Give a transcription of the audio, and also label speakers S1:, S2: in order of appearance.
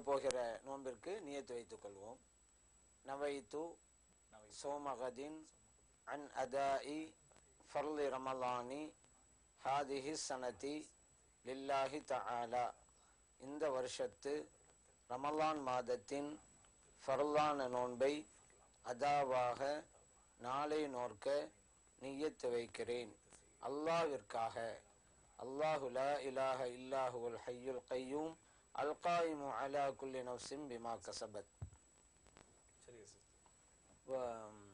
S1: போகிற நோன்பிற்கு நியத்து வைத்துக் கொள்வோம் நவைத்து சோமகதின் அன் அதாஇ ஃபர்லி ரமலானி ஹாதிஹி சனதி லில்லாஹி தஆலா இந்த வருஷத்து ரமலான் மாதத்தின் ஃபர்லான நோன்பை அதாவாக நாளை நோர்க்க நியத்து வைக்கிறேன் அல்லாஹ்விற்காக அல்லாஹு லா இலாஹ இல்லாஹுல் ஹய்யுல் கையூம் அல் காயிமு அலா குல்லி நஃப்ஸின் பிமா கசபத்
S2: சரிங்க சார்
S1: வ-